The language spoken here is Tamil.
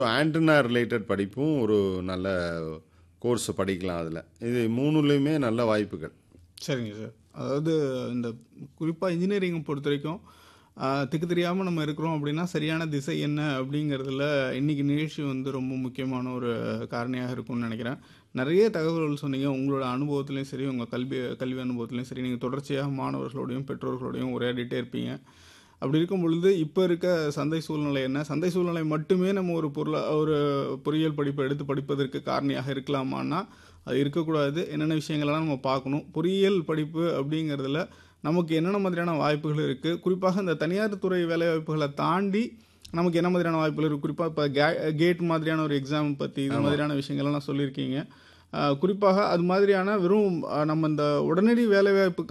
ஆண்டனா ரிலேட்டட் படிப்பும் ஒரு நல்ல கோர்ஸ் படிக்கலாம் அதில் இது மூணுலேயுமே நல்ல வாய்ப்புகள் சரிங்க சார் அதாவது இந்த குறிப்பாக இன்ஜினியரிங்கை பொறுத்த வரைக்கும் ஆஹ், திக்கு தெரியாமல் நம்ம இருக்கிறோம் அப்படின்னா சரியான திசை என்ன அப்படிங்கிறதுல இன்னைக்கு நிகழ்ச்சி வந்து ரொம்ப முக்கியமான ஒரு காரணியாக இருக்கும்னு நினைக்கிறேன் நிறைய தகவல்கள் சொன்னீங்க உங்களோட அனுபவத்துலையும் சரி உங்கள் கல்வி கல்வி அனுபவத்துலையும் சரி நீங்கள் தொடர்ச்சியாக மாணவர்களோடையும் பெற்றோர்களோடையும் உரையாடிட்டே இருப்பீங்க அப்படி இருக்கும் பொழுது இப்போ இருக்க சந்தை சூழ்நிலை என்ன சந்தை சூழ்நிலை மட்டுமே நம்ம ஒரு பொருளா ஒரு பொறியியல் படிப்பை எடுத்து படிப்பதற்கு காரணியாக இருக்கலாமான்னா அது இருக்கக்கூடாது என்னென்ன விஷயங்களெல்லாம் நம்ம பார்க்கணும் பொறியியல் படிப்பு அப்படிங்கிறதுல நமக்கு என்னென்ன மாதிரியான வாய்ப்புகள் இருக்குது குறிப்பாக இந்த தனியார் துறை வேலைவாய்ப்புகளை தாண்டி நமக்கு என்ன மாதிரியான வாய்ப்புகள் இருக்குது குறிப்பாக இப்போ கே கேட் மாதிரியான ஒரு எக்ஸாம் பற்றி இது மாதிரியான விஷயங்கள்லாம் சொல்லியிருக்கீங்க ஆஹ் குறிப்பாக அது மாதிரியான வெறும் ஆஹ் நம்ம இந்த உடனடி வேலைவாய்ப்புக்கு